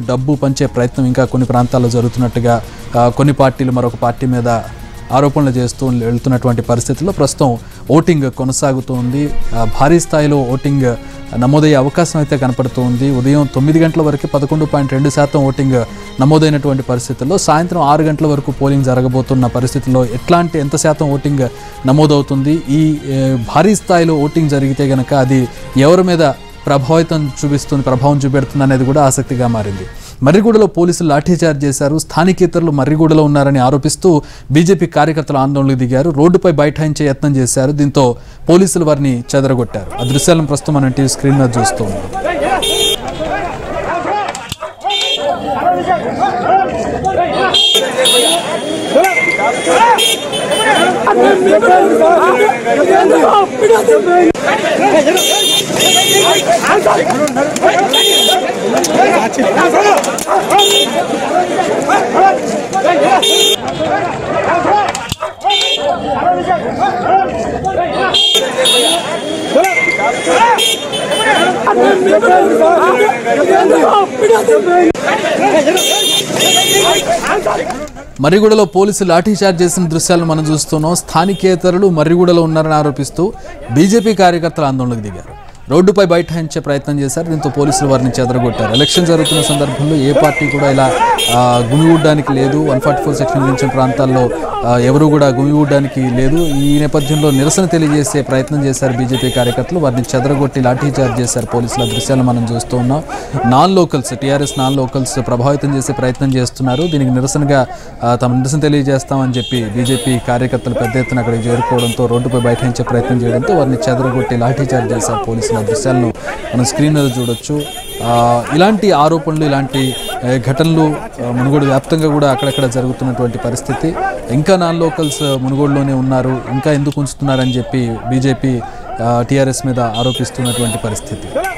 డబ్బు పంచే ప్రయత్నం ఇంకా కొన్ని ప్రాంతాల్లో జరుగుతున్నట్టుగా ఆ, కొన్ని పార్టీలు మరొక పార్టీ మీద ఆరోపణలు చేస్తూ వెళ్తున్నటువంటి పరిస్థితుల్లో ప్రస్తుతం ఓటింగ్ కొనసాగుతోంది ఆ, భారీ స్థాయిలో ఓటింగ్ నమోదయ్యే అవకాశం అయితే కనపడుతోంది ఉదయం తొమ్మిది గంటల వరకు పదకొండు పాయింట్ రెండు శాతం ఓటింగ్ నమోదైనటువంటి పరిస్థితుల్లో సాయంత్రం ఆరు గంటల వరకు పోలింగ్ జరగబోతున్న పరిస్థితుల్లో ఎట్లాంటి ఎంత శాతం ఓటింగ్ నమోదవుతుంది ఈ ఏ, భారీ స్థాయిలో ఓటింగ్ జరిగితే గనక అది ఎవరి మీద ప్రభావితం చూపిస్తుంది ప్రభావం చూపెడుతుంది అనేది కూడా ఆసక్తిగా మారింది మర్రిగూడలో పోలీసులు లాఠీచార్జ్ చేశారు స్థానికేతరులు మర్రిగూడలో ఉన్నారని ఆరోపిస్తూ బీజేపీ కార్యకర్తలు ఆందోళనకు దిగారు రోడ్డుపై బైఠాయించే యత్నం చేశారు దీంతో పోలీసులు వారిని చెదరగొట్టారు ఆ దృశ్యాలను ప్రస్తుతం మనం టీవీ స్క్రీన్ మీద చూస్తూ ఉన్నాం మర్రిగూడలో పోలీసులు లాఠీచార్జ్ చేసిన దృశ్యాలను మనం చూస్తున్నాం స్థానికేతరులు మర్రిగూడలో ఉన్నారని ఆరోపిస్తూ బీజేపీ కార్యకర్తలు ఆందోళనకు దిగారు రోడ్డుపై బైఠాయించే ప్రయత్నం చేశారు దీంతో పోలీసులు వారిని చెదరగొట్టారు ఎలక్షన్ జరుగుతున్న సందర్భంలో ఏ పార్టీ కూడా ఇలా ఆ, గుమిగూడడానికి లేదు వన్ ఫార్టీ ఫోర్ సెక్షన్ విధించిన ప్రాంతాల్లో ఆ, ఎవరు కూడా గుమిగూడడానికి లేదు ఈ నేపథ్యంలో నిరసన తెలియజేసే ప్రయత్నం చేశారు బీజేపీ కార్యకర్తలు వారిని చెదరగొట్టి లాఠీచార్జ్ చేశారు పోలీసుల దృశ్యాలు మనం చూస్తూ ఉన్నాం non locals TRS non locals ప్రభావితం చేసే ప్రయత్నం చేస్తున్నారు దీనికి నిరసనగా ఆ, తమ నిరసన తెలియజేస్తామని చెప్పి బీజేపీ కార్యకర్తలు పెద్ద ఎత్తున అక్కడికి చేరుకోవడంతో రోడ్డుపై బైఠాయించే ప్రయత్నం చేయడంతో వారిని చెదరగొట్టి లాఠీచార్జ్ చేశారు పోలీసుల దృశ్యాలను మనం స్క్రీన్ మీద చూడొచ్చు ఆ, ఇలాంటి ఆరోపణలు ఇలాంటి ఆ, ఘటనలు ఆ, మునుగోడు వ్యాప్తంగా కూడా అక్కడక్కడ జరుగుతున్నటువంటి పరిస్థితి ఇంకా నాన్ లోకల్స్ మునుగోడులోనే ఉన్నారు ఇంకా ఎందుకు ఉంచుతున్నారని చెప్పి బీజేపీ టీఆర్ఎస్ మీద ఆరోపిస్తున్నటువంటి పరిస్థితి